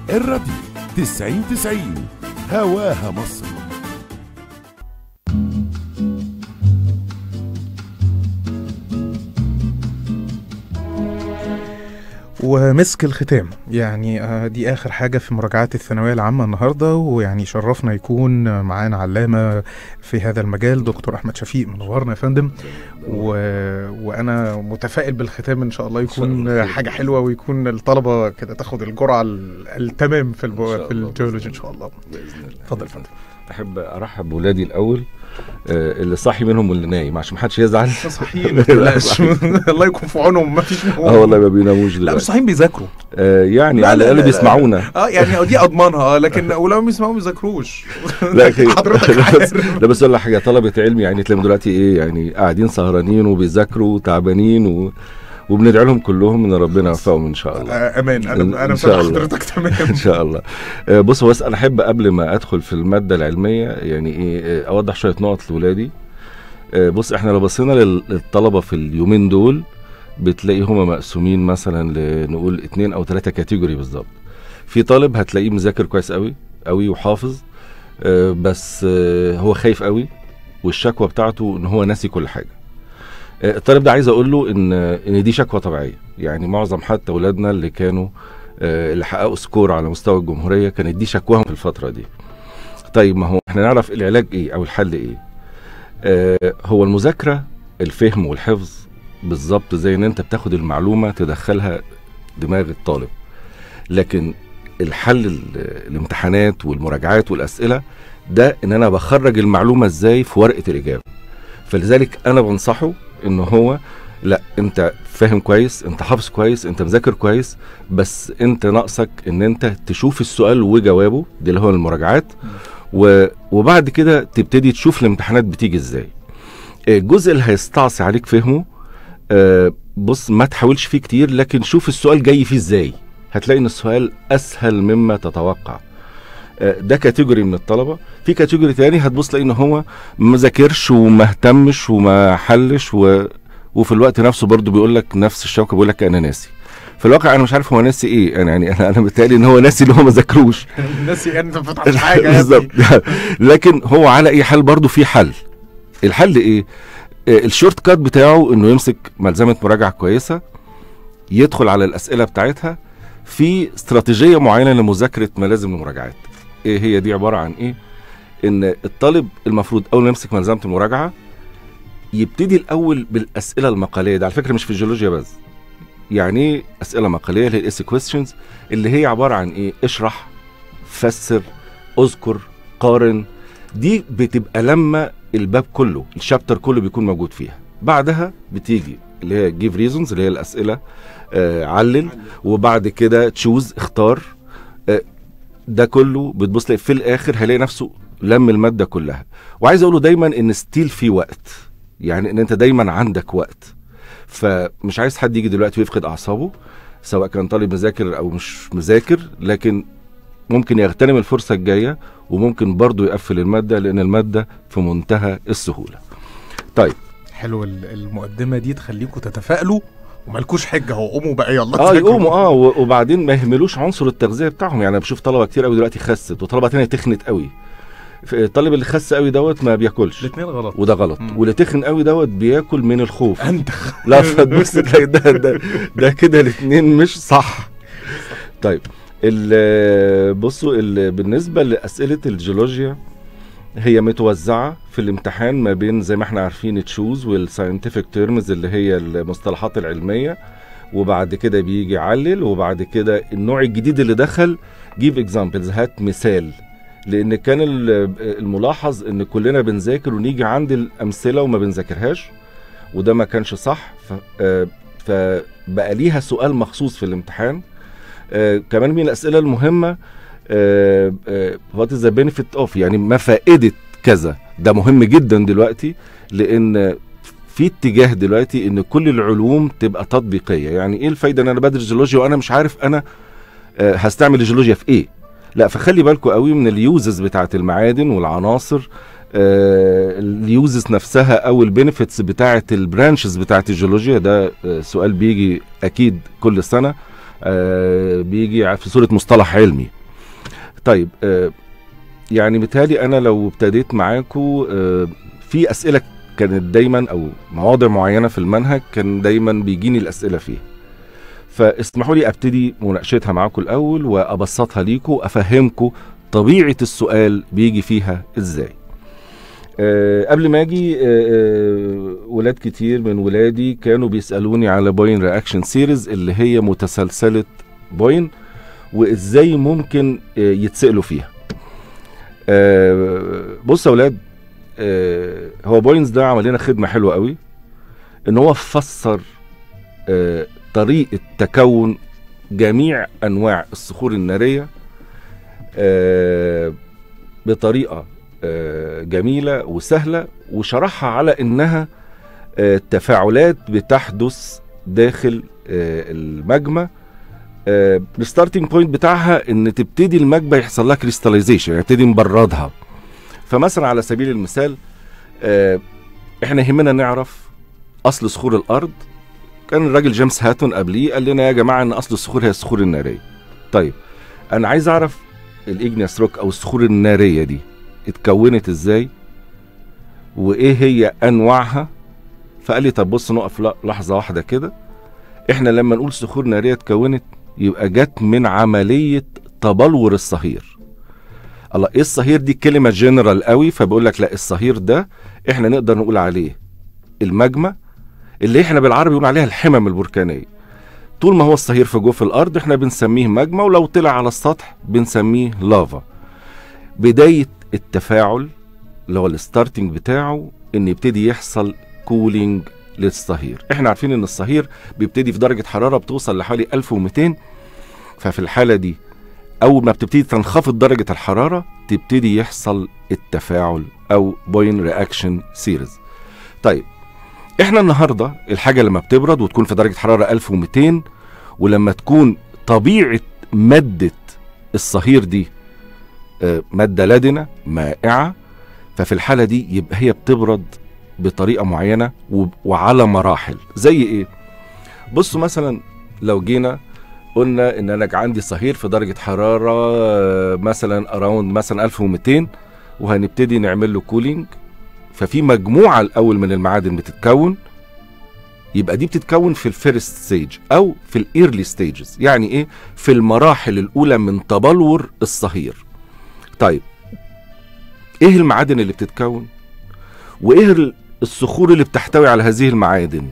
الراديو 90 90 هواها مصر ومسك الختام يعني آه، دي اخر حاجه في مراجعات الثانويه العامه النهارده ويعني شرفنا يكون معانا علامه في هذا المجال دكتور احمد شفيق منورنا يا فندم و... وانا متفائل بالختام ان شاء الله يكون الله. حاجه حلوه ويكون الطلبه كده تاخد الجرعه ال- التمام في إن البو... شاء في الله. الجيولوجي ان شاء الله باذن الله اتفضل يا فندم احب ارحب بولادي الاول آه، اللي صاحي منهم واللي نايم عشان ما حدش يزعل صحيين ما تقلقش الله يكون في عونهم ما فيش اه والله ما بيناموش لا دلوقتي مش صحيين بيذاكروا آه، يعني لا، على لا، الاقل لا، لا. بيسمعونا اه يعني دي اضمنها اه لكن ولو بيسمعوا ما بيذاكروش لكن حضرتك عارف لا بس اقول لك حاجه طلبه علم يعني تلاقيهم دلوقتي ايه يعني قاعدين سهرانين وبيذاكروا وتعبانين و... وبندعي لهم كلهم ان ربنا يوفقهم ان شاء الله آه، امان إن- انا انا إن مصدق شاء الله. حضرتك تمام ان شاء الله آه، بص هو بس انا احب قبل ما ادخل في الماده العلميه يعني ايه آه، اوضح شويه نقط لاولادي آه، بص احنا لو بصينا لل- للطلبه في اليومين دول بتلاقي هما مقسومين مثلا لنقول اتنين او ثلاثه كاتيجوري بالظبط في طالب هتلاقيه مذاكر كويس قوي قوي وحافظ آه، بس آه، هو خايف قوي والشكوى بتاعته ان هو ناسي كل حاجه آه، الطالب ده عايز اقول له ان ان دي شكوى طبيعيه يعني معظم حتى اولادنا اللي كانوا آه، اللي حققوا سكور على مستوى الجمهوريه كانت دي شكواهم في الفتره دي طيب ما هو احنا نعرف العلاج ايه او الحل ايه آه هو المذاكره الفهم والحفظ بالظبط زي ان انت بتاخد المعلومه تدخلها دماغ الطالب لكن الحل ال- الامتحانات والمراجعات والاسئله ده ان انا بخرج المعلومه ازاي في ورقه الاجابه فلذلك انا بنصحه ان هو لا انت فاهم كويس انت حافظ كويس انت مذاكر كويس بس انت ناقصك ان انت تشوف السؤال وجوابه دي اللي هو المراجعات و... وبعد كده تبتدي تشوف الامتحانات بتيجي ازاي الجزء اللي هيستعصي عليك فهمه آه، بص ما تحاولش فيه كتير لكن شوف السؤال جاي فيه ازاي هتلاقي ان السؤال اسهل مما تتوقع آه، ده كاتيجوري من الطلبه في كاتيجوري تاني هتبص تلاقي ان هو ما ذاكرش وما اهتمش وما حلش و... وفي الوقت نفسه برضه بيقول لك نفس الشوكه بيقول لك انا ناسي في الواقع انا مش عارف هو ناسي ايه انا يعني انا انا بتهيألي ان هو ناسي اللي هو ما ذاكروش ناسي انت ما فتحتش حاجه يا بالظبط ابني. لكن هو على اي حال برضه في حل الحل ايه آه، الشورت كات بتاعه انه يمسك ملزمه مراجعه كويسه يدخل على الاسئله بتاعتها في استراتيجيه معينه لمذاكره ملازم المراجعات ايه هي دي عباره عن ايه ان الطالب المفروض اول ما يمسك ملزمه المراجعه يبتدي الاول بالاسئله المقاليه ده على فكره مش في الجيولوجيا بس يعني ايه اسئله مقاليه اللي هي الاس كويستشنز اللي هي عباره عن ايه اشرح فسر اذكر قارن دي بتبقى لما الباب كله الشابتر كله بيكون موجود فيها بعدها بتيجي اللي هي جيف ريزونز اللي هي الاسئله آه علل وبعد كده تشوز اختار آه ده كله بتبص تلاقي في الاخر هيلاقي نفسه لم الماده كلها وعايز اقوله دايما ان ستيل في وقت يعني ان انت دايما عندك وقت فمش عايز حد يجي دلوقتي ويفقد اعصابه سواء كان طالب مذاكر او مش مذاكر لكن ممكن يغتنم الفرصه الجايه وممكن برضه يقفل الماده لان الماده في منتهى السهوله طيب حلو ال- المقدمه دي تخليكم تتفائلوا ومالكوش حجه اهو قوموا بقى يلا اه ذاكروا. يقوموا اه و- وبعدين ما يهملوش عنصر التغذيه بتاعهم يعني انا بشوف طلبه كتير قوي دلوقتي خست وطلبه تانية تخنت قوي ف- الطالب اللي خس قوي دوت ما بياكلش الاثنين غلط وده غلط مم. واللي تخن قوي دوت بياكل من الخوف انت لا فتبص تلاقي ده ده ده كده الاثنين مش صح طيب ال- بصوا ال- بالنسبه لاسئله الجيولوجيا هي متوزعه في الامتحان ما بين زي ما احنا عارفين تشوز والساينتفك تيرمز اللي هي المصطلحات العلميه وبعد كده بيجي علل وبعد كده النوع الجديد اللي دخل جيب اكزامبلز هات مثال لان كان ال- الملاحظ ان كلنا بنذاكر ونيجي عند الامثله وما بنذاكرهاش وده ما كانش صح ف... آه، فبقى ليها سؤال مخصوص في الامتحان آه، كمان من الاسئله المهمه وات از ذا بينفيت اوف يعني ما فائده كذا ده مهم جدا دلوقتي لان في اتجاه دلوقتي ان كل العلوم تبقى تطبيقيه يعني ايه الفايده ان انا بدرس جيولوجيا وانا مش عارف انا آه، هستعمل الجيولوجيا في ايه لا فخلي بالكم قوي من اليوزز بتاعت المعادن والعناصر آه، اليوزز نفسها او البينيفيتس بتاعت البرانشز بتاعت الجيولوجيا ده آه، سؤال بيجي اكيد كل سنه آه بيجي في صوره مصطلح علمي طيب آه يعني بالتالي انا لو ابتديت معاكم آه في اسئله كانت دايما او مواضع معينه في المنهج كان دايما بيجيني الاسئله فيها فاسمحوا لي ابتدي مناقشتها معاكم الاول وابسطها ليكم وافهمكم طبيعه السؤال بيجي فيها ازاي أه قبل ما اجي أه أه ولاد كتير من ولادي كانوا بيسالوني على بوين رياكشن سيريز اللي هي متسلسله بوين وازاي ممكن أه يتسالوا فيها أه بص يا ولاد أه هو بوينز ده عمل لنا خدمه حلوه قوي ان هو فسر أه طريقه تكون جميع انواع الصخور الناريه أه بطريقه أه جميله وسهله وشرحها على انها أه تفاعلات بتحدث داخل أه المجمع أه الستارتنج بوينت بتاعها ان تبتدي المجمع يحصل لها كريستاليزيشن يعني يبتدي نبردها فمثلا على سبيل المثال أه احنا يهمنا نعرف اصل صخور الارض كان الراجل جيمس هاتون قبليه قال لنا يا جماعه ان اصل الصخور هي الصخور الناريه طيب انا عايز اعرف الاجنياس روك او الصخور الناريه دي اتكونت ازاي وايه هي انواعها فقال لي طب بص نقف لحظه واحده كده احنا لما نقول صخور ناريه اتكونت يبقى جت من عمليه تبلور الصهير الله ايه الصهير دي كلمه جنرال قوي فبقول لك لا الصهير ده احنا نقدر نقول عليه المجمع اللي احنا بالعربي بنقول عليها الحمم البركانيه طول ما هو الصهير في جوف الارض احنا بنسميه مجمع ولو طلع على السطح بنسميه لافا بدايه التفاعل اللي هو الستارتنج بتاعه ان يبتدي يحصل كولينج للصهير احنا عارفين ان الصهير بيبتدي في درجه حراره بتوصل لحوالي 1200 ففي الحاله دي اول ما بتبتدي تنخفض درجه الحراره تبتدي يحصل التفاعل او بوين رياكشن سيريز طيب احنا النهارده الحاجه لما بتبرد وتكون في درجه حراره 1200 ولما تكون طبيعه ماده الصهير دي ماده لدنه مائعه ففي الحاله دي يبقى هي بتبرد بطريقه معينه وعلى مراحل زي ايه بصوا مثلا لو جينا قلنا ان انا عندي صهير في درجه حراره مثلا اراوند مثلا 1200 وهنبتدي نعمل له كولينج ففي مجموعه الاول من المعادن بتتكون يبقى دي بتتكون في الفيرست ستيج او في الايرلي ستيجز يعني ايه في المراحل الاولى من تبلور الصهير طيب ايه المعادن اللي بتتكون وايه الصخور اللي بتحتوي على هذه المعادن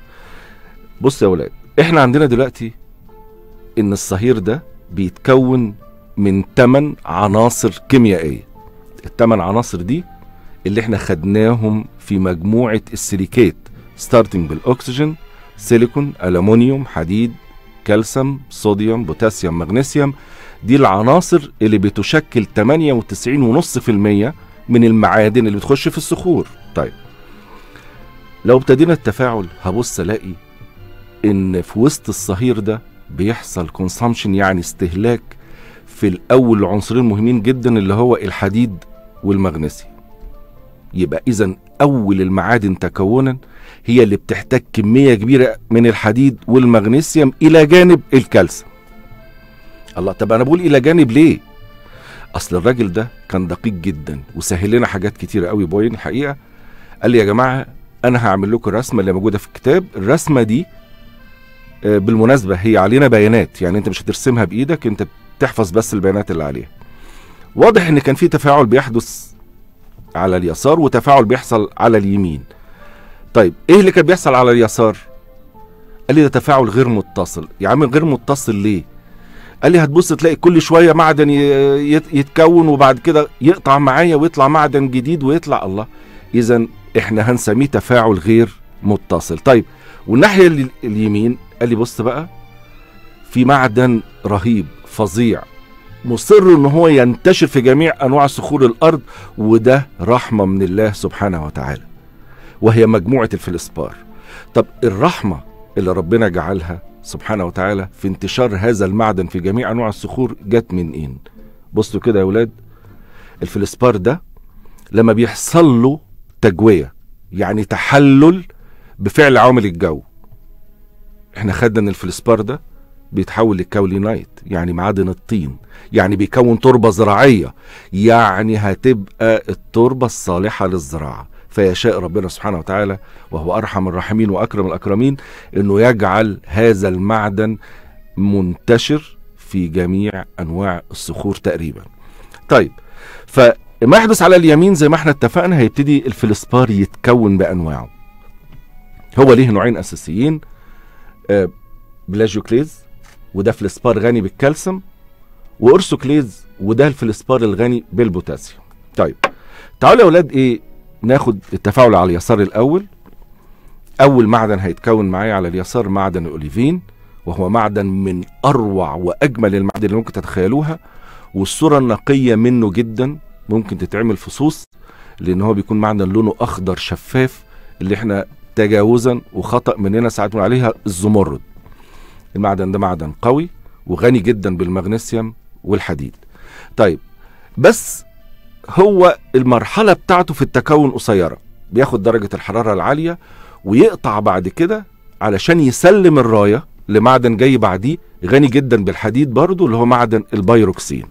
بص يا ولاد احنا عندنا دلوقتي ان الصهير ده بيتكون من 8 عناصر كيميائيه الثمان عناصر دي اللي احنا خدناهم في مجموعه السيليكات ستارتنج بالاكسجين سيليكون الومنيوم حديد كالسيوم صوديوم بوتاسيوم مغنيسيوم دي العناصر اللي بتشكل 98.5% من المعادن اللي بتخش في الصخور طيب لو ابتدينا التفاعل هبص الاقي ان في وسط الصهير ده بيحصل كونسامشن يعني استهلاك في الاول العنصرين مهمين جدا اللي هو الحديد والمغنيسيوم يبقى اذا اول المعادن تكونا هي اللي بتحتاج كميه كبيره من الحديد والمغنيسيوم الى جانب الكالسيوم الله طب انا بقول الى جانب ليه اصل الراجل ده كان دقيق جدا وسهل لنا حاجات كتيره قوي بوين الحقيقه قال لي يا جماعه انا هعمل لكم الرسمه اللي موجوده في الكتاب الرسمه دي آه، بالمناسبه هي علينا بيانات يعني انت مش هترسمها بايدك انت بتحفظ بس البيانات اللي عليها واضح ان كان في تفاعل بيحدث على اليسار وتفاعل بيحصل على اليمين طيب ايه اللي كان بيحصل على اليسار قال لي ده تفاعل غير متصل يا عم غير متصل ليه قال لي هتبص تلاقي كل شويه معدن ي- يت- يتكون وبعد كده يقطع معايا ويطلع معدن جديد ويطلع الله اذا احنا هنسميه تفاعل غير متصل طيب والناحيه ال- اليمين قال لي بص بقى في معدن رهيب فظيع مصر ان هو ينتشر في جميع انواع صخور الارض وده رحمه من الله سبحانه وتعالى وهي مجموعه الفلسبار طب الرحمه اللي ربنا جعلها سبحانه وتعالى في انتشار هذا المعدن في جميع انواع الصخور جت من ايه بصوا كده يا ولاد الفلسبار ده لما بيحصل له تجويه يعني تحلل بفعل عوامل الجو احنا خدنا ان الفلسبار ده بيتحول لكاولينايت يعني معادن الطين يعني بيكون تربة زراعية يعني هتبقى التربة الصالحة للزراعة فيشاء ربنا سبحانه وتعالى وهو أرحم الراحمين وأكرم الأكرمين أنه يجعل هذا المعدن منتشر في جميع أنواع الصخور تقريبا طيب فما يحدث على اليمين زي ما احنا اتفقنا هيبتدي الفلسبار يتكون بأنواعه هو ليه نوعين أساسيين آه، بلاجيوكليز وده فلسبار غني بالكالسيوم وأرسوكليز وده الفلسبار الغني بالبوتاسيوم طيب تعالوا يا اولاد ايه ناخد التفاعل على اليسار الاول اول معدن هيتكون معايا على اليسار معدن الاوليفين وهو معدن من اروع واجمل المعادن اللي ممكن تتخيلوها والصوره النقيه منه جدا ممكن تتعمل فصوص لان هو بيكون معدن لونه اخضر شفاف اللي احنا تجاوزا وخطا مننا ساعات بنقول عليها الزمرد المعدن ده معدن قوي وغني جدا بالمغنيسيوم والحديد طيب بس هو المرحلة بتاعته في التكون قصيرة بياخد درجة الحرارة العالية ويقطع بعد كده علشان يسلم الراية لمعدن جاي بعديه غني جدا بالحديد برضو اللي هو معدن البيروكسين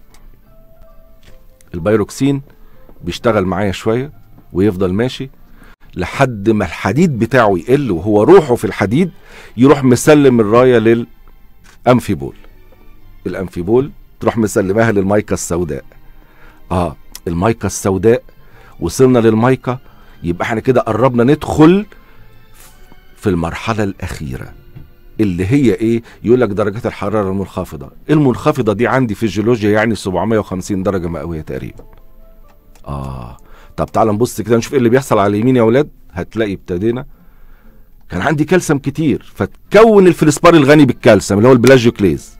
البيروكسين بيشتغل معايا شوية ويفضل ماشي لحد ما الحديد بتاعه يقل وهو روحه في الحديد يروح مسلم الراية للأنفيبول الأنفيبول تروح مسلماها للمايكا السوداء اه المايكا السوداء وصلنا للمايكا يبقى احنا كده قربنا ندخل في المرحلة الأخيرة اللي هي ايه يقول لك درجات الحرارة المنخفضة المنخفضة دي عندي في الجيولوجيا يعني 750 درجة مئوية تقريبا اه طب تعال نبص كده نشوف ايه اللي بيحصل على اليمين يا اولاد هتلاقي ابتدينا كان عندي كالسيوم كتير فتكون الفلسبار الغني بالكالسيوم اللي هو البلاجيوكليز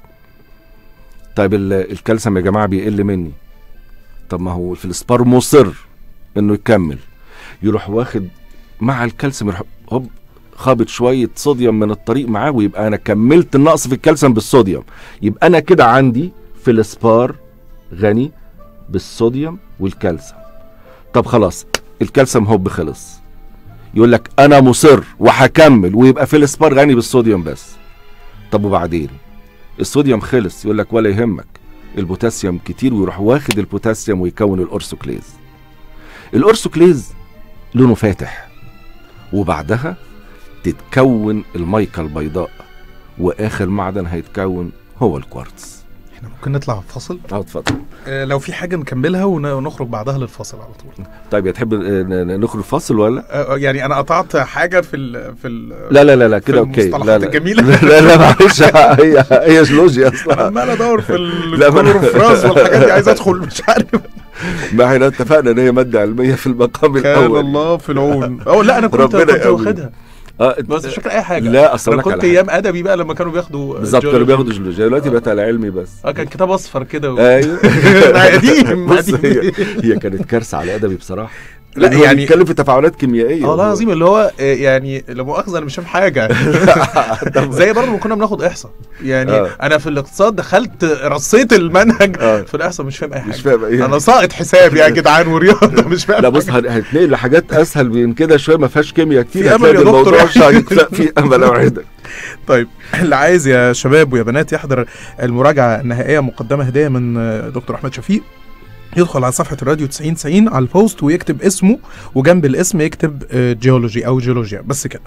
طيب ال- الكالسيوم يا جماعه بيقل مني طب ما هو الفلسبار مصر انه يكمل يروح واخد مع الكالسيوم يروح هوب خابط شويه صوديوم من الطريق معاه ويبقى انا كملت النقص في الكالسيوم بالصوديوم يبقى انا كده عندي فلسبار غني بالصوديوم والكالسيوم طب خلاص الكالسيوم هوب خلص يقول لك انا مصر وهكمل ويبقى فلسبار غني بالصوديوم بس طب وبعدين الصوديوم خلص يقول لك ولا يهمك البوتاسيوم كتير ويروح واخد البوتاسيوم ويكون الأرسوكليز الأرسوكليز لونه فاتح وبعدها تتكون الميكا البيضاء وآخر معدن هيتكون هو الكوارتز احنا ممكن نطلع فاصل اه اتفضل آه لو في حاجه نكملها ون- ونخرج بعدها للفاصل على طول طيب تحب نخرج فاصل ولا آه يعني انا قطعت حاجه في ال في ال لا لا لا لا كده في اوكي لا المصطلحات لا الجميلة. لا لا معلش هي هي جيولوجيا انا اصلا عمال ادور في لا، ما أنا- الكلوروفراز والحاجات دي عايز ادخل مش عارف ما احنا اتفقنا ان هي ماده علميه في المقام كان الاول الله في العون اه لا انا كنت ربنا كنت يقوي. واخدها اه بس مش فاكر اي حاجه لا اصل انا أقول لك كنت على حاجة. ايام ادبي بقى لما كانوا بياخدوا بالظبط كانوا جيولوجي. بياخدوا جيولوجيا دلوقتي بقت على علمي بس اه كان كتاب اصفر كده و... ايوه ده قديم بص هي قديم هي كانت كارثه على ادبي بصراحه لا، لأن هو يعني- بيتكلم في تفاعلات كيميائيه اه لا عظيم اللي هو آه، يعني لا مؤاخذه انا مش فاهم حاجه زي برضه ما كنا بناخد احصاء يعني آه. انا في الاقتصاد دخلت رصيت المنهج آه. في الاحصاء مش فاهم اي حاجه مش فاهم ايه انا ساقط حساب يا جدعان ورياضه مش فاهم لا بص حاجة. هن- هتلاقي لحاجات اسهل من كده شويه ما فيهاش كيمياء كتير في أمل هتلاقي يا دكتور الموضوع يعني. شيق لا في امل اوعدك طيب اللي عايز يا شباب ويا بنات يحضر المراجعه النهائيه مقدمه هديه من آه، دكتور احمد شفيق يدخل على صفحه الراديو 90 90 على البوست ويكتب اسمه وجنب الاسم يكتب آه، جيولوجي او جيولوجيا بس كده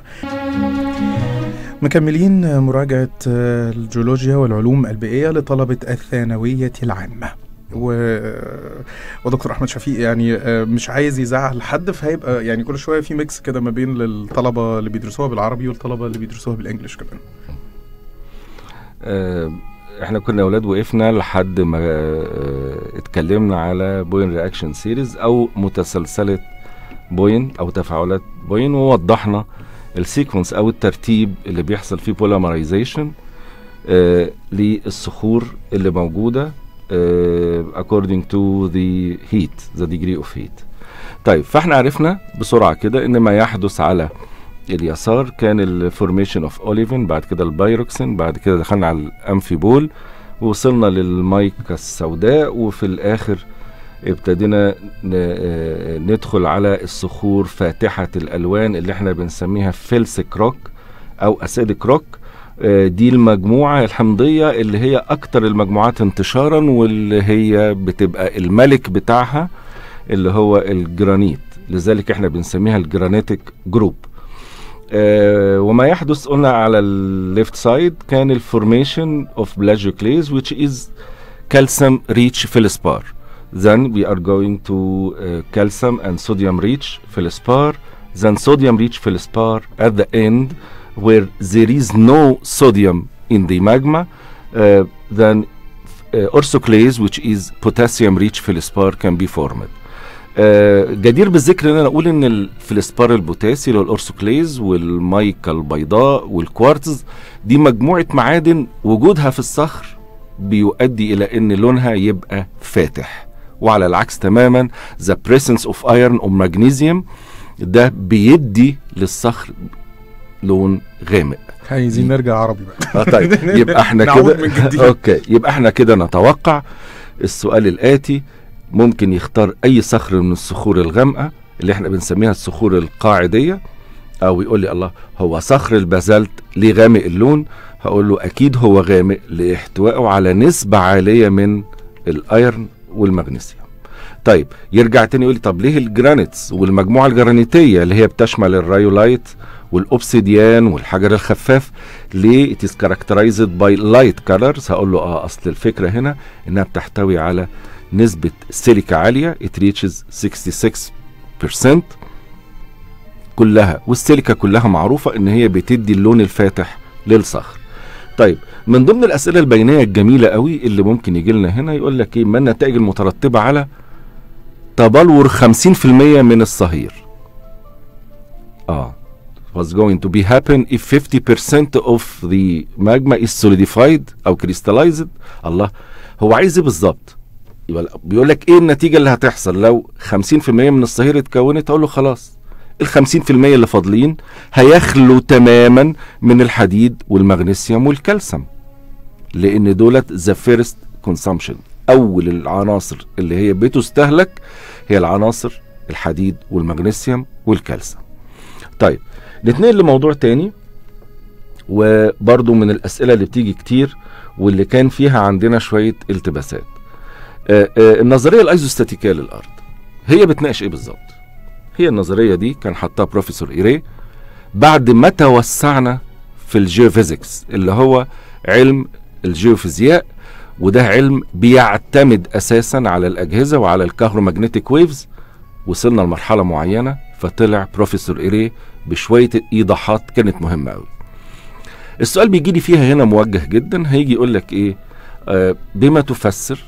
مكملين آه، مراجعه آه، الجيولوجيا والعلوم البيئيه لطلبه الثانويه العامه و... ودكتور احمد شفيق يعني آه، مش عايز يزعل حد فهيبقى يعني كل شويه في ميكس كده ما بين الطلبه اللي بيدرسوها بالعربي والطلبه اللي بيدرسوها بالانجلش كمان آه، احنا كنا اولاد وقفنا لحد ما آه، اتكلمنا على بوين رياكشن سيريز او متسلسله بوين او تفاعلات بوين ووضحنا السيكونس او الترتيب اللي بيحصل فيه بوليمرايزيشن للصخور اللي موجوده آه، according to the heat the degree of heat طيب فاحنا عرفنا بسرعه كده ان ما يحدث على اليسار كان الفورميشن اوف اوليفين بعد كده البايروكسين بعد كده دخلنا على الامفيبول ووصلنا للمايكا السوداء وفي الاخر ابتدينا ن- آه، ندخل على الصخور فاتحة الألوان اللي احنا بنسميها فيلسك روك أو أسيدك روك آه، دي المجموعة الحمضية اللي هي أكتر المجموعات انتشارا واللي هي بتبقى الملك بتاعها اللي هو الجرانيت لذلك احنا بنسميها الجرانيتك جروب آه وما يحدث قلنا على الليفت سايد كان الفورميشن اوف بلاجيوكليز which is calcium rich feldspar then we are going to uh, calcium and sodium rich feldspar then sodium rich feldspar at the end where there is no sodium in the magma uh, then uh, orsoclase which is potassium rich feldspar can be formed آه، جدير بالذكر ان انا اقول ان الفلسبار البوتاسي اللي هو الاورسوكليز والمايكا البيضاء والكوارتز دي مجموعه معادن وجودها في الصخر بيؤدي الى ان لونها يبقى فاتح وعلى العكس تماما the presence of iron or magnesium ده بيدي للصخر لون غامق عايزين نرجع عربي بقى اه طيب يبقى احنا نعود من كده جديد. اوكي يبقى احنا كده نتوقع السؤال الاتي ممكن يختار اي صخر من الصخور الغامقه اللي احنا بنسميها الصخور القاعديه او يقول لي الله هو صخر البازلت ليه غامق اللون هقول له اكيد هو غامق لاحتوائه على نسبه عاليه من الايرن والمغنيسيوم طيب يرجع تاني يقول لي طب ليه الجرانيتس والمجموعه الجرانيتيه اللي هي بتشمل الرايولايت والاوبسيديان والحجر الخفاف ليه it is characterized by light colors هقول له اه اصل الفكره هنا انها بتحتوي على نسبه سيليكا عاليه it reaches 66% كلها والسيليكا كلها معروفه ان هي بتدي اللون الفاتح للصخر طيب من ضمن الاسئله البينيه الجميله قوي اللي ممكن يجي لنا هنا يقول لك ايه ما النتائج المترتبه على تبلور 50% من الصهير اه was going to be happen if 50% of the magma is solidified او crystallized الله هو عايز ايه بالظبط يبقى بيقول لك ايه النتيجه اللي هتحصل لو 50% من الصهير اتكونت اقول له خلاص ال 50% اللي فاضلين هيخلوا تماما من الحديد والمغنيسيوم والكالسيوم لان دولت ذا فيرست كونسامشن اول العناصر اللي هي بتستهلك هي العناصر الحديد والمغنيسيوم والكالسيوم طيب نتنقل لموضوع تاني وبرضو من الاسئله اللي بتيجي كتير واللي كان فيها عندنا شويه التباسات آه، آه، النظريه الايزوستاتيكيه للارض هي بتناقش ايه بالظبط هي النظريه دي كان حطها بروفيسور ايري بعد ما توسعنا في الجيوفيزيكس اللي هو علم الجيوفيزياء وده علم بيعتمد اساسا على الاجهزه وعلى الكهرومagnetic ويفز وصلنا لمرحله معينه فطلع بروفيسور ايري بشويه ايضاحات كانت مهمه قوي السؤال بيجي لي فيها هنا موجه جدا هيجي يقول لك ايه آه بما تفسر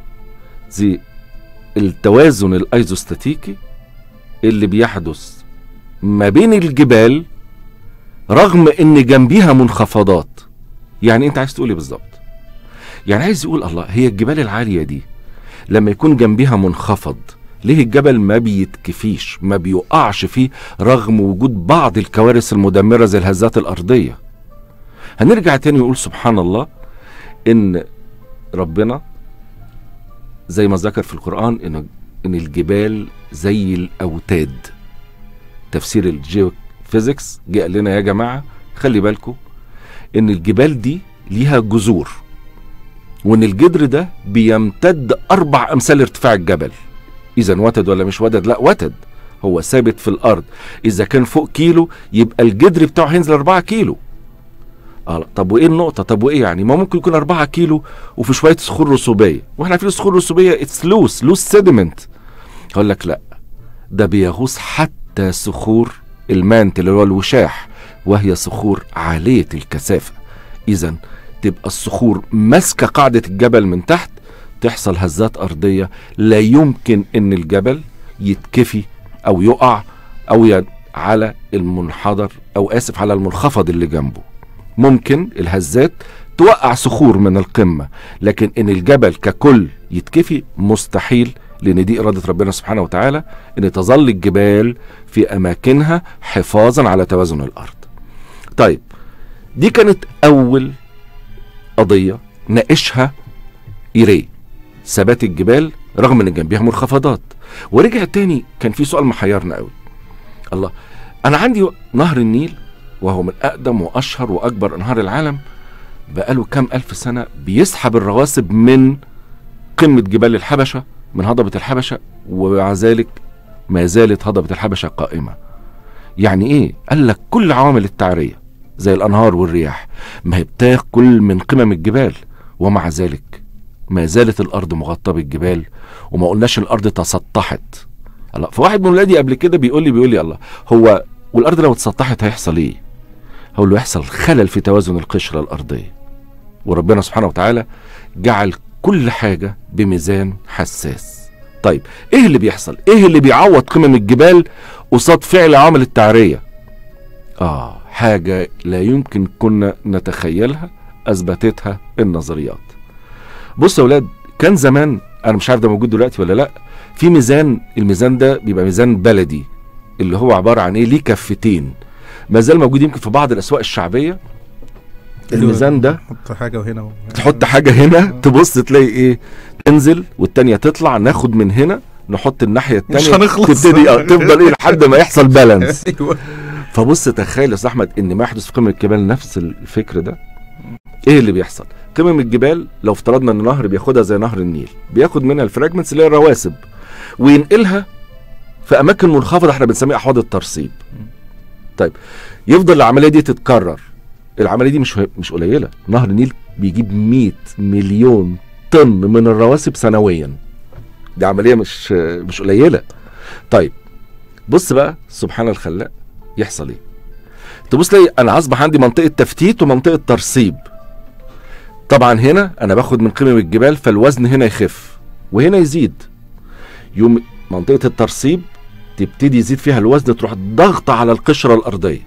زي التوازن الايزوستاتيكي اللي بيحدث ما بين الجبال رغم ان جنبيها منخفضات يعني انت عايز تقول ايه بالظبط يعني عايز يقول الله هي الجبال العاليه دي لما يكون جنبيها منخفض ليه الجبل ما بيتكفيش ما بيقعش فيه رغم وجود بعض الكوارث المدمره زي الهزات الارضيه هنرجع تاني ونقول سبحان الله ان ربنا زي ما ذكر في القران ان ان الجبال زي الاوتاد تفسير الجيوفيزيكس جاء لنا يا جماعه خلي بالكم ان الجبال دي ليها جذور وان الجدر ده بيمتد اربع امثال ارتفاع الجبل اذا وتد ولا مش وتد لا وتد هو ثابت في الارض اذا كان فوق كيلو يبقى الجدر بتاعه هينزل 4 كيلو اه لا. طب وايه النقطه طب وايه يعني ما ممكن يكون 4 كيلو وفي شويه صخور رسوبيه واحنا عارفين الصخور الرسوبيه اتس لوس لوس سيدمنت اقول لك لا ده بيغوص حتى صخور المانت اللي هو الوشاح وهي صخور عاليه الكثافه اذا تبقى الصخور ماسكه قاعده الجبل من تحت تحصل هزات ارضيه لا يمكن ان الجبل يتكفي او يقع او ي- على المنحدر او اسف على المنخفض اللي جنبه ممكن الهزات توقع صخور من القمه لكن ان الجبل ككل يتكفي مستحيل لان دي اراده ربنا سبحانه وتعالى ان تظل الجبال في اماكنها حفاظا على توازن الارض طيب دي كانت اول قضيه ناقشها ايري ثبات الجبال رغم ان جنبيها منخفضات ورجع تاني كان في سؤال محيرنا قوي الله انا عندي نهر النيل وهو من اقدم واشهر واكبر انهار العالم بقاله كام الف سنه بيسحب الرواسب من قمه جبال الحبشه من هضبه الحبشه ومع ذلك ما زالت هضبه الحبشه قائمه يعني ايه قال لك كل عوامل التعريه زي الانهار والرياح ما هي بتاكل من قمم الجبال ومع ذلك ما زالت الارض مغطاه بالجبال وما قلناش الارض تسطحت الله فواحد من ولادي قبل كده بيقول لي بيقول لي الله هو والارض لو اتسطحت هيحصل ايه هقول له يحصل خلل في توازن القشره الارضيه وربنا سبحانه وتعالى جعل كل حاجه بميزان حساس طيب ايه اللي بيحصل ايه اللي بيعوض قمم الجبال قصاد فعل عوامل التعريه اه حاجه لا يمكن كنا نتخيلها اثبتتها النظريات بص يا اولاد كان زمان انا مش عارف ده موجود دلوقتي ولا لا في ميزان الميزان ده بيبقى ميزان بلدي اللي هو عباره عن ايه ليه كفتين ما زال موجود يمكن في بعض الاسواق الشعبيه الميزان ده حط حاجه وهنا و... تحط حاجه هنا تبص تلاقي ايه تنزل والتانية تطلع ناخد من هنا نحط الناحيه التانية مش هنخلص. تبتدي اه تفضل ايه لحد ما يحصل بالانس ايوه فبص تخيل يا استاذ احمد ان ما يحدث في قمم الجبال نفس الفكر ده ايه اللي بيحصل قمم الجبال لو افترضنا ان نهر بياخدها زي نهر النيل بياخد منها الفراجمنتس اللي هي الرواسب وينقلها في اماكن منخفضه احنا بنسميها احواض الترسيب طيب يفضل العمليه دي تتكرر العمليه دي مش مش قليله نهر النيل بيجيب 100 مليون طن من الرواسب سنويا دي عمليه مش مش قليله طيب بص بقى سبحان الخلاق يحصل ايه تبص تلاقي انا اصبح عندي منطقه تفتيت ومنطقه ترسيب طبعا هنا انا باخد من قمم الجبال فالوزن هنا يخف وهنا يزيد يوم منطقه الترسيب تبتدي يزيد فيها الوزن تروح ضغط على القشره الارضيه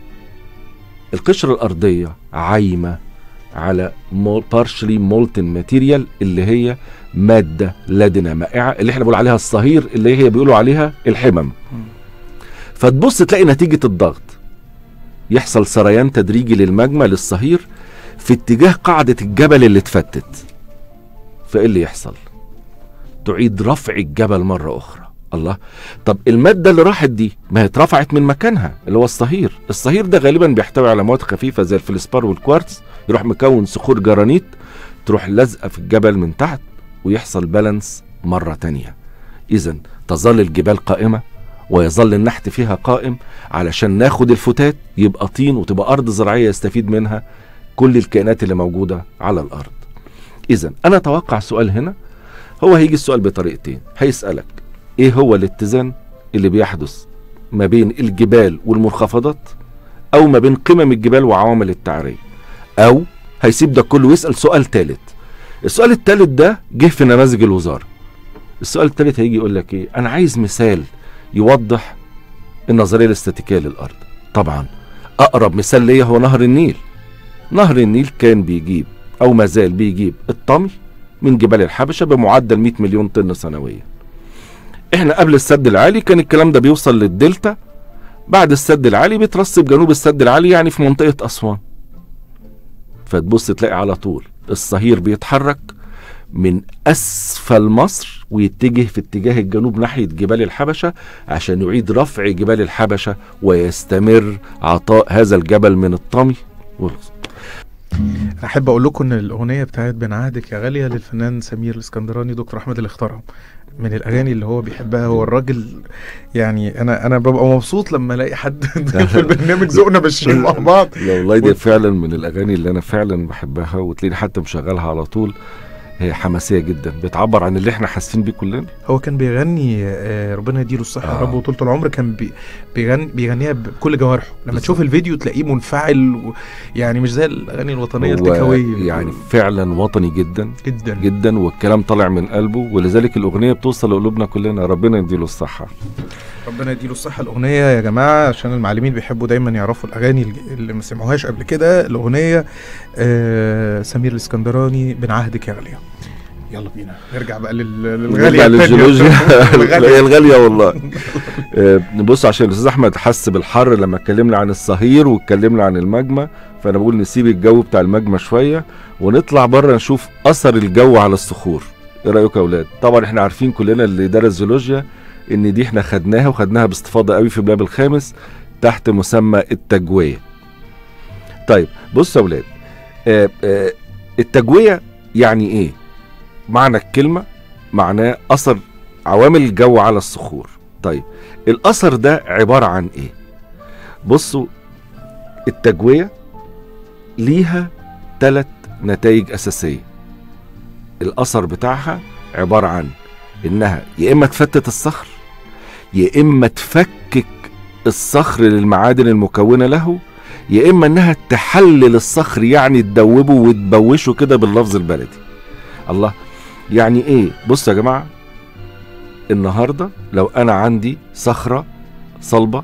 القشره الارضيه عايمه على بارشلي مولتن ماتيريال اللي هي ماده لدنه مائعه اللي احنا بنقول عليها الصهير اللي هي بيقولوا عليها الحمم فتبص تلاقي نتيجه الضغط يحصل سريان تدريجي للمجمى للصهير في اتجاه قاعده الجبل اللي اتفتت فايه اللي يحصل تعيد رفع الجبل مره اخرى الله طب الماده اللي راحت دي ما هي اترفعت من مكانها اللي هو الصهير الصهير ده غالبا بيحتوي على مواد خفيفه زي الفلسبار والكوارتز يروح مكون صخور جرانيت تروح لازقه في الجبل من تحت ويحصل بالانس مره تانية اذا تظل الجبال قائمه ويظل النحت فيها قائم علشان ناخد الفتات يبقى طين وتبقى ارض زراعيه يستفيد منها كل الكائنات اللي موجوده على الارض اذا انا اتوقع سؤال هنا هو هيجي السؤال بطريقتين هيسالك ايه هو الاتزان اللي بيحدث ما بين الجبال والمنخفضات او ما بين قمم الجبال وعوامل التعريه او هيسيب ده كله ويسال سؤال ثالث السؤال الثالث ده جه في نماذج الوزاره السؤال الثالث هيجي يقول لك ايه انا عايز مثال يوضح النظريه الاستاتيكيه للارض طبعا اقرب مثال ليا هو نهر النيل نهر النيل كان بيجيب او ما زال بيجيب الطمي من جبال الحبشه بمعدل 100 مليون طن سنويا احنا قبل السد العالي كان الكلام ده بيوصل للدلتا بعد السد العالي بيترسب جنوب السد العالي يعني في منطقه اسوان فتبص تلاقي على طول الصهير بيتحرك من اسفل مصر ويتجه في اتجاه الجنوب ناحيه جبال الحبشه عشان يعيد رفع جبال الحبشه ويستمر عطاء هذا الجبل من الطمي والغصن. احب اقول لكم ان الاغنيه بتاعت بين عهدك يا غاليه للفنان سمير الاسكندراني دكتور احمد اللي اختارها من الاغاني اللي هو بيحبها هو الراجل يعني انا انا ببقى مبسوط لما الاقي حد في البرنامج ذوقنا بالشيء مع بعض لا والله دي فعلا من الاغاني اللي انا فعلا بحبها وتلاقيني حتى مشغلها على طول هي حماسيه جدا بتعبر عن اللي احنا حاسين بيه كلنا هو كان بيغني آه، ربنا يديله الصحه يا آه. رب وطولة العمر كان بي بيغني بيغنيها بكل جوارحه لما بالظبط. تشوف الفيديو تلاقيه منفعل و يعني مش زي الاغاني الوطنيه هو التكاويه يعني فعلا وطني جدا جدا جدا والكلام طالع من قلبه ولذلك الاغنيه بتوصل لقلوبنا كلنا ربنا يديله الصحه ربنا يديله الصحة الأغنية يا جماعة عشان المعلمين بيحبوا دايما يعرفوا الأغاني الج- اللي ما سمعوهاش قبل كده الأغنية آه سمير الإسكندراني بين عهدك يا غالية يلا بينا نرجع بقى لل- للغالية نرجع التانية. للجيولوجيا هي الغالية. الغاليه والله آه، نبص عشان الاستاذ احمد حس بالحر لما اتكلمنا عن الصهير واتكلمنا عن المجمى فانا بقول نسيب الجو بتاع المجمى شويه ونطلع بره نشوف اثر الجو على الصخور ايه رايكم يا اولاد طبعا احنا عارفين كلنا اللي درس جيولوجيا ان دي احنا خدناها وخدناها باستفاضه قوي في بلاب الخامس تحت مسمى التجويه طيب بص يا اولاد آه آه التجويه يعني ايه معنى الكلمه معناه اثر عوامل الجو على الصخور طيب الاثر ده عباره عن ايه بصوا التجويه ليها ثلاث نتائج اساسيه الاثر بتاعها عباره عن انها يا اما تفتت الصخر يا اما تفكك الصخر للمعادن المكونه له يا اما انها تحلل الصخر يعني تدوبه وتبوشه كده باللفظ البلدي الله يعني ايه بص يا جماعه النهارده لو انا عندي صخره صلبه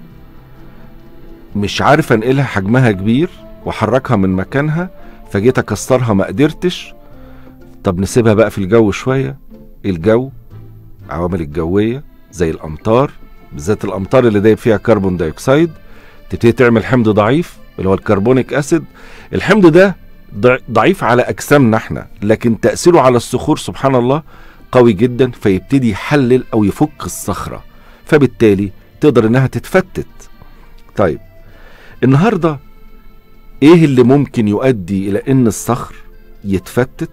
مش عارف انقلها حجمها كبير واحركها من مكانها فجيت اكسرها ما قدرتش طب نسيبها بقى في الجو شويه الجو عوامل الجويه زي الامطار بالذات الامطار اللي دايب فيها كربون دايوكسيد تبتدي تعمل حمض ضعيف اللي هو الكربونيك اسيد الحمض ده ضع- ضعيف على اجسامنا احنا لكن تاثيره على الصخور سبحان الله قوي جدا فيبتدي يحلل او يفك الصخره فبالتالي تقدر انها تتفتت طيب النهارده ايه اللي ممكن يؤدي الى ان الصخر يتفتت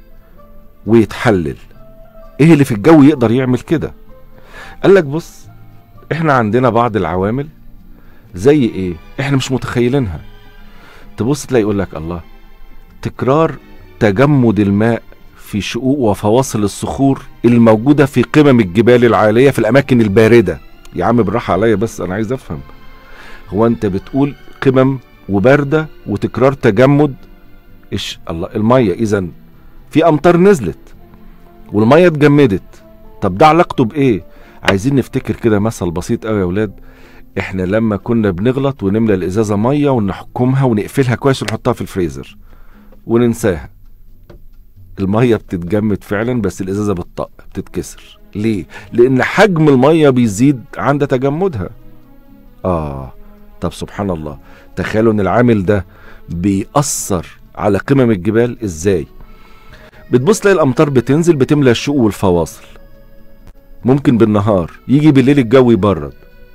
ويتحلل ايه اللي في الجو يقدر يعمل كده قال لك بص احنا عندنا بعض العوامل زي ايه احنا مش متخيلينها تبص تلاقي يقول لك الله تكرار تجمد الماء في شقوق وفواصل الصخور الموجوده في قمم الجبال العاليه في الاماكن البارده يا عم بالراحه عليا بس انا عايز افهم هو انت بتقول قمم وبارده وتكرار تجمد إيش الله الميه اذا في امطار نزلت والميه اتجمدت طب ده علاقته بايه عايزين نفتكر كده مثل بسيط قوي يا اولاد احنا لما كنا بنغلط ونملى الازازه ميه ونحكمها ونقفلها كويس ونحطها في الفريزر وننساها الميه بتتجمد فعلا بس الازازه بتطق بتتكسر ليه لان حجم الميه بيزيد عند تجمدها اه طب سبحان الله تخيلوا ان العامل ده بيأثر على قمم الجبال ازاي بتبص تلاقي الامطار بتنزل بتملى الشقوق والفواصل ممكن بالنهار يجي بالليل الجو يبرد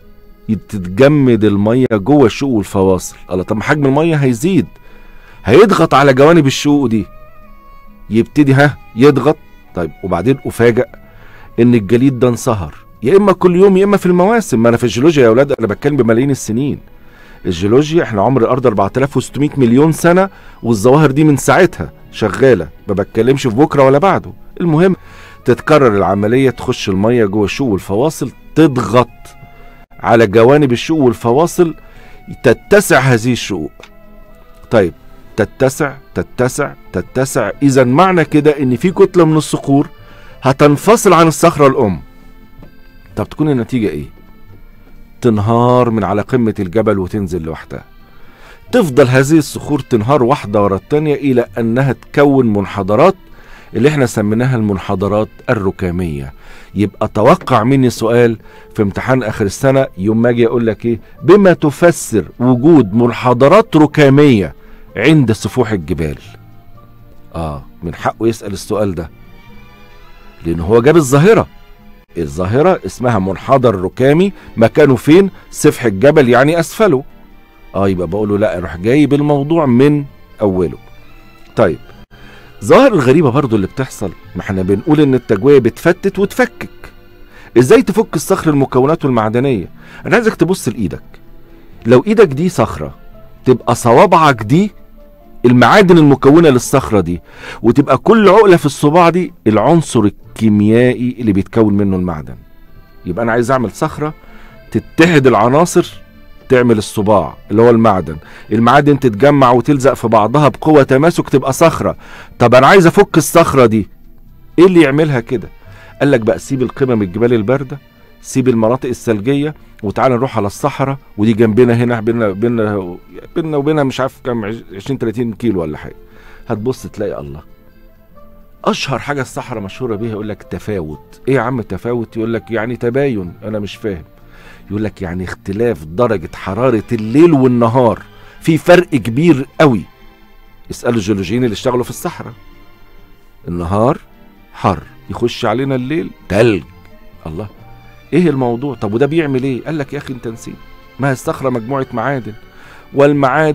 تتجمد الميه جوه الشقوق والفواصل الله طب ما حجم الميه هيزيد هيضغط على جوانب الشقوق دي يبتدي ها يضغط طيب وبعدين افاجئ ان الجليد ده انصهر يا اما كل يوم يا اما في المواسم ما انا في الجيولوجيا يا اولاد انا بتكلم بملايين السنين الجيولوجيا احنا عمر الارض 4600 مليون سنه والظواهر دي من ساعتها شغاله ما بتكلمش في بكره ولا بعده المهم تتكرر العمليه تخش الميه جوه الشقوق والفواصل تضغط على جوانب الشقوق والفواصل تتسع هذه الشقوق طيب تتسع تتسع تتسع اذا معنى كده ان في كتله من الصخور هتنفصل عن الصخره الام طب تكون النتيجه ايه تنهار من على قمه الجبل وتنزل لوحدها تفضل هذه الصخور تنهار واحده ورا التانيه الى انها تكون منحدرات اللي احنا سميناها المنحدرات الركاميه يبقى توقع مني سؤال في امتحان اخر السنه يوم ما اجي اقول لك ايه بما تفسر وجود منحدرات ركاميه عند سفوح الجبال اه من حقه يسال السؤال ده لان هو جاب الظاهره الظاهره اسمها منحدر ركامي مكانه فين سفح الجبل يعني اسفله اه يبقى بقول له لا روح جايب الموضوع من اوله طيب ظاهر الغريبه برضو اللي بتحصل ما احنا بنقول ان التجويه بتفتت وتفكك ازاي تفك الصخر المكونات المعدنيه انا عايزك تبص لايدك لو ايدك دي صخره تبقى صوابعك دي المعادن المكونه للصخره دي وتبقى كل عقله في الصباع دي العنصر الكيميائي اللي بيتكون منه المعدن يبقى انا عايز اعمل صخره تتحد العناصر تعمل الصباع اللي هو المعدن المعادن تتجمع وتلزق في بعضها بقوه تماسك تبقى صخره طب انا عايز افك الصخره دي ايه اللي يعملها كده قال لك بقى سيب القمم الجبال البارده سيب المناطق الثلجيه وتعال نروح على الصحراء ودي جنبنا هنا بينا بينا بينا وبينها مش عارف كام 20 30 كيلو ولا حاجه هتبص تلاقي الله اشهر حاجه الصحراء مشهوره بيها يقول لك تفاوت ايه يا عم تفاوت يقول لك يعني تباين انا مش فاهم يقول لك يعني اختلاف درجه حراره الليل والنهار في فرق كبير قوي اسالوا الجيولوجيين اللي اشتغلوا في الصحراء النهار حر يخش علينا الليل تلج الله ايه الموضوع طب وده بيعمل ايه قال لك يا اخي انت نسيت ما هي الصخره مجموعه معادن والمعادن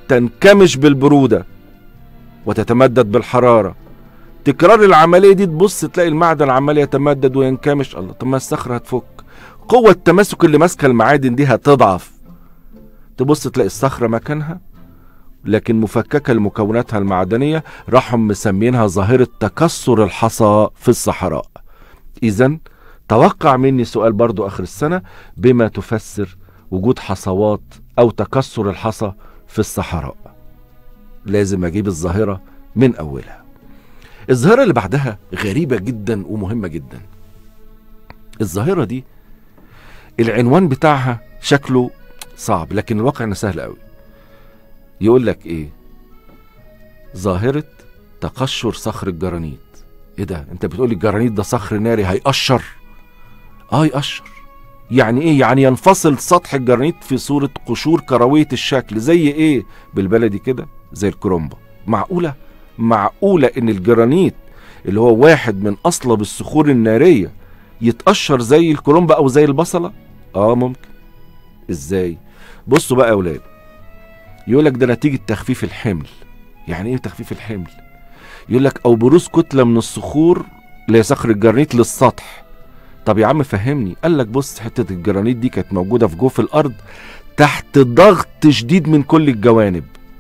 تنكمش بالبرودة وتتمدد بالحرارة تكرار العملية دي تبص تلاقي المعدن عمال يتمدد وينكمش الله طب ما الصخرة هتفك قوة التماسك اللي ماسكة المعادن دي هتضعف تبص تلاقي الصخرة مكانها لكن مفككة لمكوناتها المعدنية راحوا مسمينها ظاهرة تكسر الحصى في الصحراء إذا توقع مني سؤال برضو آخر السنة بما تفسر وجود حصوات أو تكسر الحصى في الصحراء لازم أجيب الظاهرة من أولها الظاهرة اللي بعدها غريبة جدا ومهمة جدا الظاهرة دي العنوان بتاعها شكله صعب لكن الواقع انه سهل قوي يقول لك ايه ظاهرة تقشر صخر الجرانيت ايه ده انت بتقولي الجرانيت ده صخر ناري هيقشر اه يقشر يعني ايه يعني ينفصل سطح الجرانيت في صورة قشور كروية الشكل زي ايه بالبلدي كده زي الكرومبا معقولة معقولة ان الجرانيت اللي هو واحد من اصلب الصخور النارية يتقشر زي الكرومبا او زي البصلة اه ممكن ازاي بصوا بقى يا اولاد يقول لك ده نتيجة تخفيف الحمل يعني ايه تخفيف الحمل يقول لك او بروز كتلة من الصخور اللي هي صخر الجرانيت للسطح طب يا عم فهمني قال لك بص حتة الجرانيت دي كانت موجودة في جوف الارض تحت ضغط شديد من كل الجوانب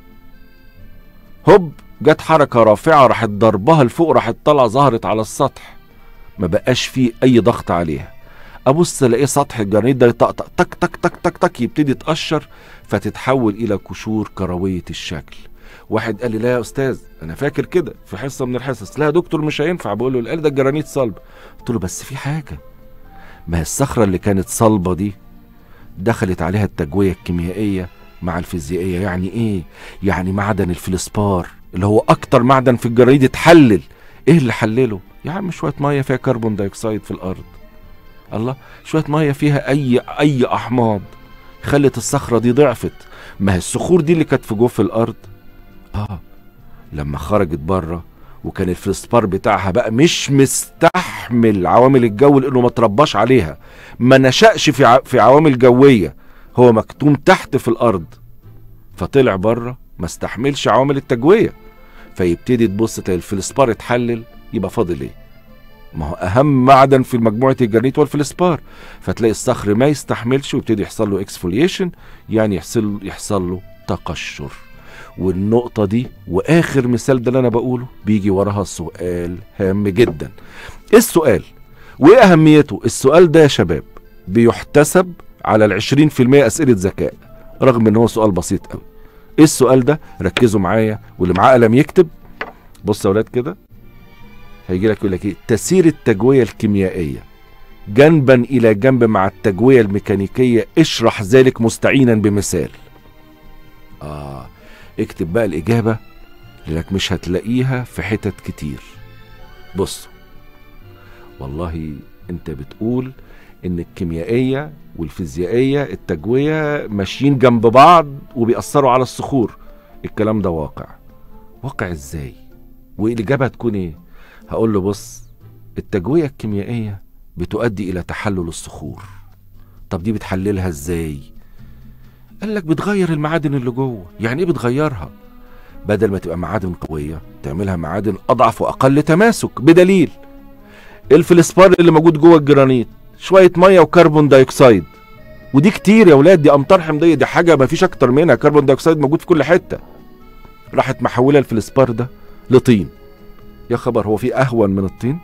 هوب جت حركة رافعة راحت ضربها لفوق راحت طالعة ظهرت على السطح ما بقاش فيه اي ضغط عليها ابص الاقي سطح الجرانيت ده يطقطق تك تك تك تك تك يبتدي يتقشر فتتحول الى قشور كرويه الشكل واحد قال لي لا يا استاذ انا فاكر كده في حصه من الحصص لا يا دكتور مش هينفع بقول له قال ده الجرانيت صلب قلت له بس في حاجه ما هي الصخره اللي كانت صلبه دي دخلت عليها التجويه الكيميائيه مع الفيزيائيه يعني ايه يعني معدن الفلسبار اللي هو اكتر معدن في الجرانيت اتحلل ايه اللي حلله يا عم شويه ميه فيها كربون دايوكسيد في الارض الله شويه ميه فيها اي اي احماض خلت الصخره دي ضعفت ما هي الصخور دي اللي كانت في جوف الارض اه لما خرجت بره وكان الفلسبار بتاعها بقى مش مستحمل عوامل الجو لانه ما ترباش عليها ما نشأش في ع... في عوامل جويه هو مكتوم تحت في الارض فطلع بره ما استحملش عوامل التجويه فيبتدي تبص تلاقي الفلسبار اتحلل يبقى فاضل ايه ما هو اهم معدن في مجموعه الجرانيت هو الفلسبار فتلاقي الصخر ما يستحملش ويبتدي يحصل له اكسفوليشن يعني يحصل يحصل له تقشر والنقطه دي واخر مثال ده اللي انا بقوله بيجي وراها سؤال هام جدا ايه السؤال وايه اهميته السؤال ده يا شباب بيحتسب على ال 20% اسئله ذكاء رغم ان هو سؤال بسيط قوي ايه السؤال ده ركزوا معايا واللي معاه قلم يكتب بص يا اولاد كده هيجي لك يقول لك ايه تسير التجويه الكيميائيه جنبا الى جنب مع التجويه الميكانيكيه اشرح ذلك مستعينا بمثال اه اكتب بقى الاجابه لانك مش هتلاقيها في حتت كتير بص والله انت بتقول ان الكيميائيه والفيزيائيه التجويه ماشيين جنب بعض وبيأثروا على الصخور الكلام ده واقع واقع ازاي والاجابه هتكون ايه هقول له بص التجويه الكيميائيه بتؤدي الى تحلل الصخور طب دي بتحللها ازاي قال لك بتغير المعادن اللي جوه يعني ايه بتغيرها بدل ما تبقى معادن قويه تعملها معادن اضعف واقل تماسك بدليل الفلسبار اللي موجود جوه الجرانيت شويه ميه وكربون دايوكسيد ودي كتير يا ولاد دي امطار حمضيه دي حاجه ما فيش اكتر منها كربون دايوكسيد موجود في كل حته راحت محوله الفلسبار ده لطين يا خبر هو في اهون من الطين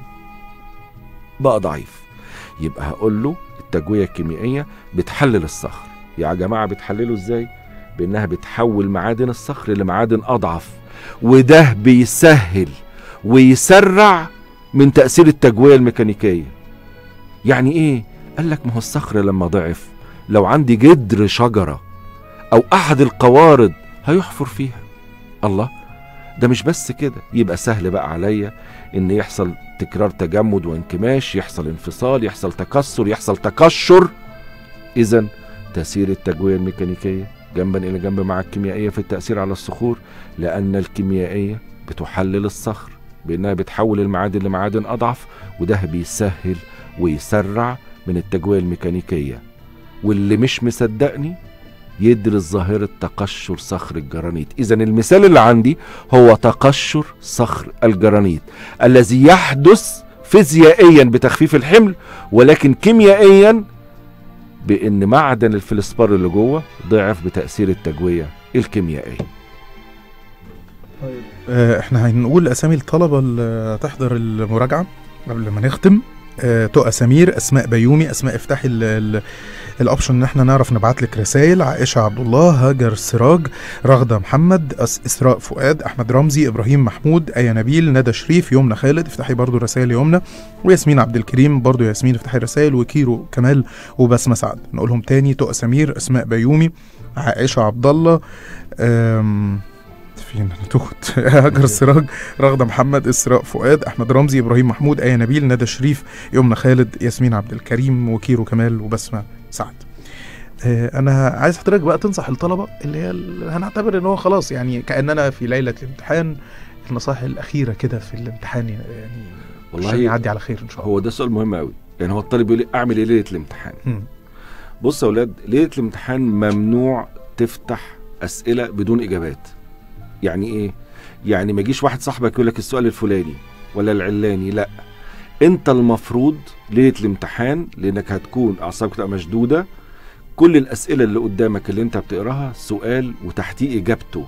بقى ضعيف يبقى هقول له التجويه الكيميائيه بتحلل الصخر يا جماعه بتحلله ازاي بانها بتحول معادن الصخر لمعادن اضعف وده بيسهل ويسرع من تاثير التجويه الميكانيكيه يعني ايه قال لك ما هو الصخر لما ضعف لو عندي جدر شجره او احد القوارض هيحفر فيها الله ده مش بس كده يبقى سهل بقى عليا ان يحصل تكرار تجمد وانكماش يحصل انفصال يحصل تكسر يحصل تقشر اذا تأثير التجوية الميكانيكية جنبا إلى جنب مع الكيميائية في التأثير على الصخور لأن الكيميائية بتحلل الصخر بأنها بتحول المعادن لمعادن أضعف وده بيسهل ويسرع من التجوية الميكانيكية واللي مش مصدقني يدرس ظاهرة تقشر صخر الجرانيت إذا المثال اللي عندي هو تقشر صخر الجرانيت الذي يحدث فيزيائيا بتخفيف الحمل ولكن كيميائيا بان معدن الفلسبار اللي جوه ضعف بتاثير التجويه الكيميائيه آه، احنا هنقول اسامي الطلبه اللي هتحضر المراجعه قبل ما نختم آه، تقى سمير اسماء بيومي اسماء افتحي ال- ال- الاوبشن ان احنا نعرف نبعت لك رسائل عائشه عبد الله هاجر سراج رغده محمد أس اسراء فؤاد احمد رمزي ابراهيم محمود ايه نبيل ندى شريف يمنى خالد افتحي برضو رسائل يمنى وياسمين عبد الكريم برضو ياسمين افتحي رسائل وكيرو كمال وبسمه سعد نقولهم تاني تقى سمير اسماء بيومي عائشه عبد الله أم، فين انا تهت هاجر السراج رغده محمد اسراء فؤاد احمد رمزي ابراهيم محمود ايه نبيل ندى شريف يمنى خالد ياسمين عبد الكريم وكيرو كمال وبسمه سعد آه، انا عايز حضرتك بقى تنصح الطلبه اللي هي ال- هنعتبر ان هو خلاص يعني كاننا في ليله الامتحان النصائح الاخيره كده في الامتحان يعني عشان والله يعدي على خير ان شاء الله هو ده سؤال مهم قوي يعني هو الطالب يقول لي اعمل ايه ليله الامتحان مم. بص يا اولاد ليله الامتحان ممنوع تفتح اسئله بدون اجابات يعني ايه يعني ما يجيش واحد صاحبك يقول لك السؤال الفلاني ولا العلاني لا انت المفروض ليله الامتحان لانك هتكون اعصابك تبقى مشدوده كل الاسئله اللي قدامك اللي انت بتقراها سؤال وتحتيه اجابته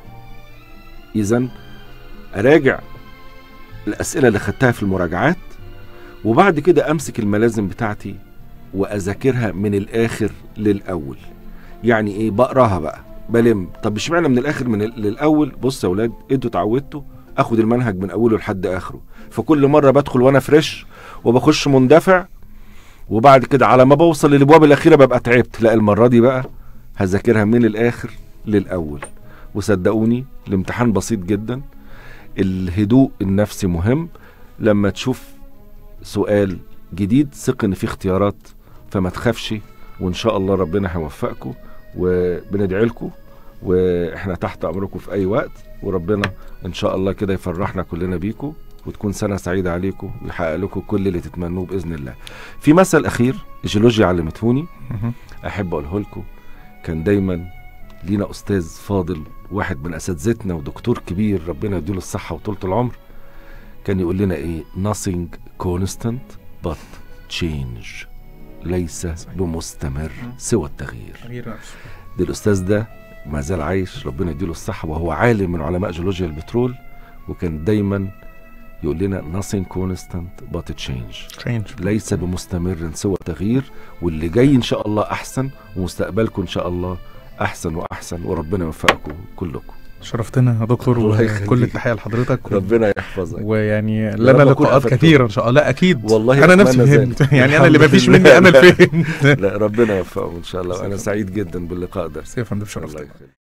اذا اراجع الاسئله اللي خدتها في المراجعات وبعد كده امسك الملازم بتاعتي واذاكرها من الاخر للاول يعني ايه بقراها بقى بلم طب اشمعنى من الاخر من ال- للاول بص يا اولاد انتوا اتعودتوا اخد المنهج من اوله لحد اخره فكل مره بدخل وانا فريش وبخش مندفع وبعد كده على ما بوصل للابواب الاخيره ببقى تعبت لا المره دي بقى هذاكرها من الاخر للاول وصدقوني الامتحان بسيط جدا الهدوء النفسي مهم لما تشوف سؤال جديد ثق ان في اختيارات فما تخافش وان شاء الله ربنا هيوفقكم وبندعي لكم واحنا تحت امركم في اي وقت وربنا ان شاء الله كده يفرحنا كلنا بيكم وتكون سنه سعيده عليكم ويحقق لكم كل اللي تتمنوه باذن الله. في مثل اخير الجيولوجيا علمتهوني مهم. احب اقوله لكم كان دايما لينا استاذ فاضل واحد من اساتذتنا ودكتور كبير ربنا يديله الصحه وطولة العمر كان يقول لنا ايه nothing constant but change ليس بمستمر سوى التغيير ده الاستاذ ده ما زال عايش ربنا يديله الصحه وهو عالم من علماء جيولوجيا البترول وكان دايما يقول لنا nothing constant but change change ليس بمستمر سوى التغيير واللي جاي ان شاء الله احسن ومستقبلكم ان شاء الله احسن واحسن وربنا يوفقكم كلكم شرفتنا يا دكتور الله يخليك. وكل التحيه لحضرتك و- ربنا يحفظك ويعني رب لنا أكون لقاءات أفدتكم. كثيره ان شاء الله لا اكيد والله انا أتمنى نفسي ذلك. فهمت يعني انا اللي الحمد مفيش لله. مني امل فين لا ربنا يوفقكم ان شاء الله وانا سعيد جدا باللقاء ده بس يا فندم الله شرفتنا يخليك